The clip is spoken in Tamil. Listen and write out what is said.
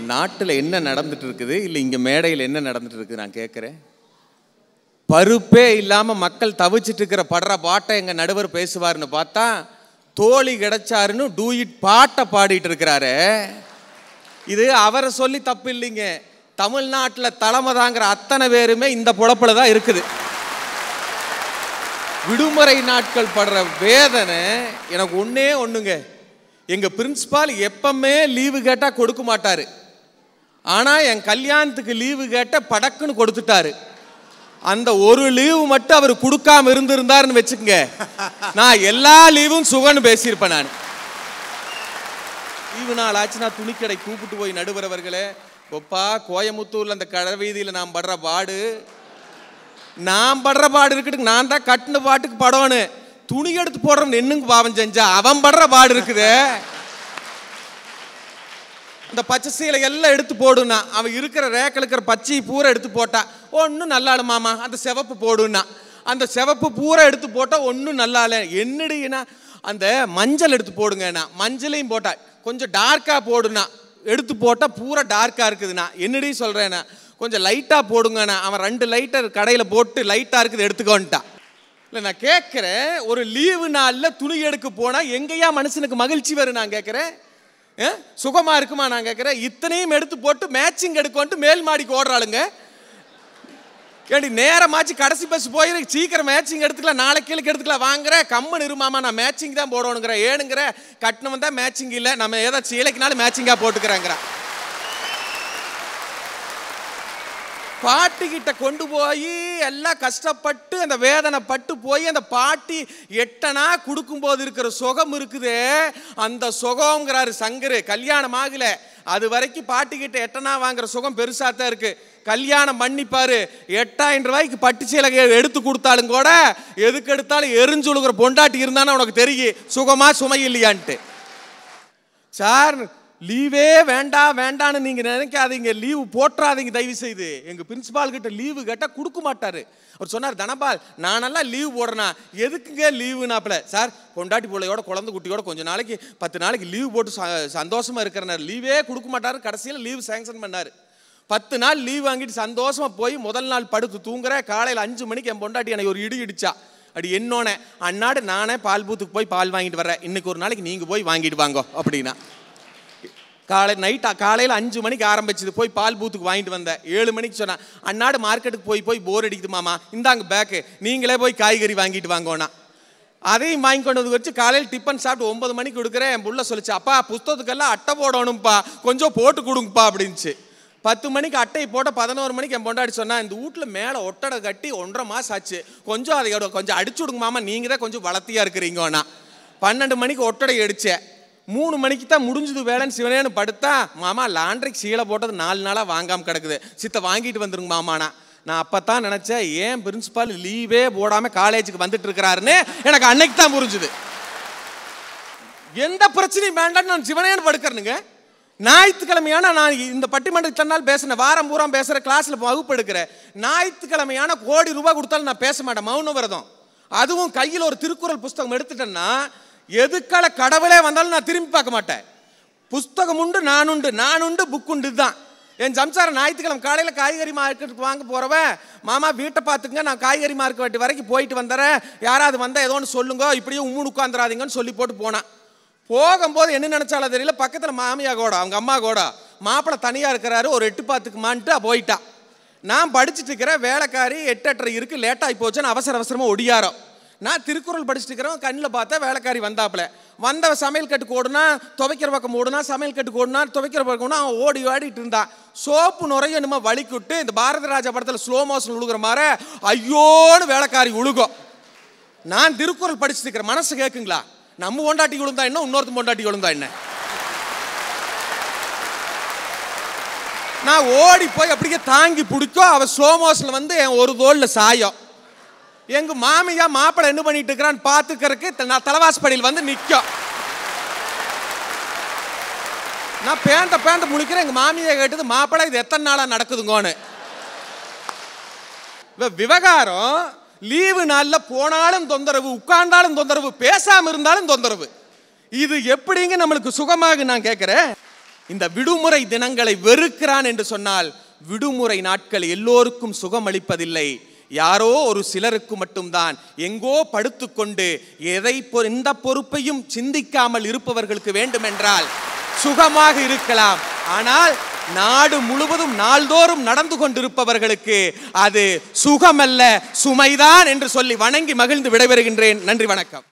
நாட்டில் என்ன நடந்துட்டு இருக்குது இல்லை இங்கே மேடையில் என்ன நடந்துட்டு இருக்குது நான் கேட்குறேன் பருப்பே இல்லாமல் மக்கள் தவிச்சிட்டு இருக்கிற படுற பாட்டை எங்கள் நடுவர் பேசுவாருன்னு பார்த்தா தோழி கிடைச்சாருன்னு டூயிட் பாட்டை பாடிட்டு இருக்கிறாரு இது அவரை சொல்லி தப்பு இல்லைங்க தமிழ்நாட்டில் தலைமை தாங்கிற அத்தனை பேருமே இந்த பொழப்பில் தான் இருக்குது விடுமுறை நாட்கள் படுற வேதனை எனக்கு ஒன்றே ஒன்றுங்க எங்கள் பிரின்சிபால் எப்பவுமே லீவு கேட்டால் கொடுக்க மாட்டார் ஆனால் என் கல்யாணத்துக்கு லீவு கேட்ட படக்குன்னு கொடுத்துட்டாரு அந்த ஒரு லீவு மட்டும் அவர் கொடுக்காம இருந்திருந்தாருன்னு வச்சுக்கோங்க நான் எல்லா லீவும் சுகன்னு பேசியிருப்பேன் நான் லீவு நாள் ஆச்சு நான் துணிக்கடை கூப்பிட்டு போய் நடுவரவர்களே கொப்பா கோயமுத்தூர்ல அந்த கடை வீதியில் நான் படுற பாடு நான் படுற பாடு இருக்கட்டுங்க நான் தான் கட்டின பாட்டுக்கு படம்னு துணி எடுத்து போடுறவன் என்னங்க பாவம் செஞ்சா அவன் படுற பாடு இருக்குதே அந்த பச்சை சீலை எல்லாம் எடுத்து போடுனா அவன் இருக்கிற ரேக்கில் இருக்கிற பச்சையை பூரா எடுத்து போட்டா ஒன்றும் நல்லா இல்ல மாமா அந்த சிவப்பு போடுனா அந்த சிவப்பு பூரா எடுத்து போட்டா ஒன்றும் நல்லா இல்லை என்னடினா அந்த மஞ்சள் எடுத்து போடுங்கண்ணா மஞ்சளையும் போட்டா கொஞ்சம் டார்க்காக போடுனா எடுத்து போட்டால் பூரா டார்க்காக இருக்குதுண்ணா என்னடி சொல்கிறேண்ணா கொஞ்சம் லைட்டாக போடுங்கண்ணா அவன் ரெண்டு லைட்டர் கடையில் போட்டு லைட்டாக இருக்குது எடுத்துக்கோன்ட்டான் இல்லை நான் கேட்குறேன் ஒரு லீவு நாளில் துணி எடுக்க போனால் எங்கேயா மனுஷனுக்கு மகிழ்ச்சி வரும் நான் கேட்குறேன் சுகமா இருக்குமா நான் கேட்குறேன் இத்தனையும் எடுத்து போட்டு மேட்சிங் எடுக்கோன்ட்டு மேல் மாடிக்கு ஓடுறாளுங்க ஏடி நேரமாச்சு கடைசி பஸ் போயிரு சீக்கிரம் மேட்சிங் எடுத்துக்கலாம் நாளைக்கு கீழே எடுத்துக்கலாம் வாங்குற கம்மன் இருமாமா நான் மேட்சிங் தான் போடணுங்கிற ஏனுங்கிற கட்டணம் தான் மேட்சிங் இல்லை நம்ம ஏதோ சீலைக்குனாலும் மேட்சிங்காக போட்டுக்கிறேங்கிற பாட்டிக்கிட்ட கொண்டு போய் எல்லாம் கஷ்டப்பட்டு அந்த வேதனை பட்டு போய் அந்த பாட்டி எட்டனா கொடுக்கும்போது இருக்கிற சுகம் இருக்குதே அந்த சுகங்கிறாரு சங்கரு கல்யாணம் ஆகல அது வரைக்கும் பாட்டிக்கிட்ட எட்டனா வாங்குற சுகம் பெருசாக தான் இருக்கு கல்யாணம் பண்ணிப்பாரு எட்டாயிரம் ரூபாய்க்கு பட்டு சீலை எடுத்து கொடுத்தாலும் கூட எதுக்கு எடுத்தாலும் எரிஞ்சுழுகிற பொண்டாட்டி இருந்தானே உனக்கு தெரியும் சுகமா சுமை இல்லையான்ட்டு சார் லீவே வேண்டாம் வேண்டான்னு நீங்க நினைக்காதீங்க லீவு போட்டுறாதீங்க தயவு செய்து எங்க பிரின்சிபால் கிட்ட லீவு கேட்டால் கொடுக்க மாட்டாரு அவர் சொன்னார் தனபால் நானெல்லாம் லீவு போடுறேனா எதுக்குங்க லீவுனாப்புல சார் பொண்டாட்டி பிள்ளையோட குழந்தை குட்டியோட கொஞ்ச நாளைக்கு பத்து நாளைக்கு லீவு போட்டு ச- சந்தோஷமா இருக்கிறனார் லீவே கொடுக்க மாட்டாரு கடைசியில் லீவு சேங்ஷன் பண்ணாரு பத்து நாள் லீவ் வாங்கிட்டு சந்தோஷமா போய் முதல் நாள் படுத்து தூங்குற காலையில் அஞ்சு மணிக்கு என் பொண்டாட்டி எனக்கு ஒரு இடி இடிச்சா அடி என்னோனே அன்னாடு நானே பால் பூத்துக்கு போய் பால் வாங்கிட்டு வரேன் இன்னைக்கு ஒரு நாளைக்கு நீங்க போய் வாங்கிட்டு வாங்கோ அப்படின்னா காலை நைட்டா காலையில் அஞ்சு மணிக்கு ஆரம்பிச்சது போய் பால் பூத்துக்கு வாங்கிட்டு வந்தேன் ஏழு மணிக்கு சொன்னேன் அன்னாடு மார்க்கெட்டுக்கு போய் போய் போர் அடிக்குது மாமா இந்தாங்க பேக்கு நீங்களே போய் காய்கறி வாங்கிட்டு வாங்கோனா அதையும் வாங்கி கொண்டு வந்து வச்சு காலையில் டிஃபன் சாப்பிட்டு ஒன்பது மணிக்கு கொடுக்குறேன் என் புள்ள சொல்லிச்சு அப்பா புஸ்தகத்துக்கெல்லாம் அட்டை போடணும்ப்பா கொஞ்சம் போட்டு கொடுங்கப்பா அப்படின்ச்சு பத்து மணிக்கு அட்டை போட்ட பதினோரு மணிக்கு என் பொண்டாடி சொன்னா இந்த வீட்டில் மேலே ஒட்டடை கட்டி ஒன்றரை மாதம் ஆச்சு கொஞ்சம் அதை கொஞ்சம் அடிச்சு விடுங்க மாமா நீங்கள் தான் கொஞ்சம் வளர்த்தியா இருக்கிறீங்கண்ணா பன்னெண்டு மணிக்கு ஒட்டடை அடித்தேன் மூணு மணிக்கு தான் முடிஞ்சது வேலைன்னு சிவனேன்னு படுத்தா மாமா லாண்ட்ரிக்கு சீலை போட்டது நாலு நாளாக வாங்காமல் கிடக்குது சித்த வாங்கிட்டு வந்துருங்க மாமானா நான் அப்போ தான் நினச்சேன் ஏன் பிரின்சிபால் லீவே போடாமல் காலேஜுக்கு வந்துட்டு இருக்கிறாருன்னு எனக்கு அன்னைக்கு தான் புரிஞ்சுது எந்த பிரச்சனையும் வேண்டாம்னு நான் சிவனேன்னு படுக்கிறேனுங்க ஞாயிற்றுக்கிழமையான நான் இந்த பட்டிமன்ற இத்தனை நாள் பேசினேன் வாரம் பூரா பேசுகிற கிளாஸில் வகுப்பு எடுக்கிறேன் ஞாயிற்றுக்கிழமையான கோடி ரூபாய் கொடுத்தாலும் நான் பேச மாட்டேன் மௌன விரதம் அதுவும் கையில் ஒரு திருக்குறள் புஸ்தகம் எடுத்துட்டேன்னா எதுக்கால கடவுளே வந்தாலும் நான் திரும்பி பார்க்க மாட்டேன் புஸ்தகம் உண்டு நான் உண்டு நான் உண்டு புக் உண்டு இதுதான் என் சம்சாரம் ஞாயிற்றுக்கிழமை காலையில் காய்கறி மார்க்கெட்டுக்கு வாங்க போகிறவன் மாமா வீட்டை பார்த்துங்க நான் காய்கறி மார்க்கெட் வரைக்கும் போயிட்டு வந்துடுறேன் யாராவது வந்தால் ஏதோ ஒன்று சொல்லுங்க இப்படியே உம்முன்னு உட்காந்துராதீங்கன்னு சொல்லி போட்டு போனான் போகும்போது என்ன நினைச்சாலும் தெரியல பக்கத்தில் மாமியா கூட அவங்க அம்மா கூட மாப்பிள்ளை தனியாக இருக்கிறாரு ஒரு எட்டு பாத்துக்குமான்ட்டு போயிட்டா நான் படிச்சுட்டு இருக்கிறேன் வேலைக்காரி எட்டு எட்டரை இருக்கு லேட் ஆகி போச்சுன்னு அவசர அவசரமாக ஒடியாரோ நான் திருக்குறள் படிச்சுட்டு இருக்கிறேன் கண்ணில் பார்த்தா வேலைக்காரி வந்தாப்புல வந்த சமையல் கட்டுக்கு ஓடுனா துவைக்கிற பக்கம் ஓடுனா சமையல் கட்டுக்கு ஓடுனா துவைக்கிற பக்கம் ஓடுனா அவன் ஓடி ஆடிட்டு இருந்தான் சோப்பு நுரைய என்னமோ வலிக்குட்டு இந்த பாரத ராஜா படத்தில் ஸ்லோ மோஷன் உழுகுற மாதிரி ஐயோன்னு வேலைக்காரி உழுகும் நான் திருக்குறள் படிச்சுட்டு இருக்கிற மனசு கேட்குங்களா நம்ம பொண்டாட்டி விழுந்தா என்ன இன்னொருத்த பொண்டாட்டி விழுந்தா என்ன நான் ஓடி போய் அப்படியே தாங்கி பிடிக்கும் அவ ஸ்லோமோஷன்ல வந்து என் ஒரு தோல்ல சாயம் எங்க மாமியா மாப்பிள்ளை என்ன பண்ணிட்டு இருக்கிறான்னு பாத்துக்கிறதுக்கு நான் தலைவாசப்படியில் வந்து நிற்கும் நான் பேந்த பேந்த முழிக்கிறேன் எங்க மாமியை கேட்டது மாப்பிள்ளை இது எத்தனை நாளா நடக்குதுங்கோன்னு இவ விவகாரம் லீவு நாள்ல போனாலும் தொந்தரவு உட்கார்ந்தாலும் தொந்தரவு பேசாம இருந்தாலும் தொந்தரவு இது எப்படிங்க நம்மளுக்கு சுகமாக நான் கேட்கிறேன் இந்த விடுமுறை தினங்களை வெறுக்கிறான் என்று சொன்னால் விடுமுறை நாட்கள் எல்லோருக்கும் சுகம் அளிப்பதில்லை யாரோ ஒரு சிலருக்கு மட்டும்தான் எங்கோ படுத்துக்கொண்டு எதை பொ- எந்த பொறுப்பையும் சிந்திக்காமல் இருப்பவர்களுக்கு வேண்டுமென்றால் சுகமாக இருக்கலாம் ஆனால் நாடு முழுவதும் நாள்தோறும் நடந்து கொண்டிருப்பவர்களுக்கு அது சுகமல்ல சுமைதான் என்று சொல்லி வணங்கி மகிழ்ந்து விடைபெறுகின்றேன் நன்றி வணக்கம்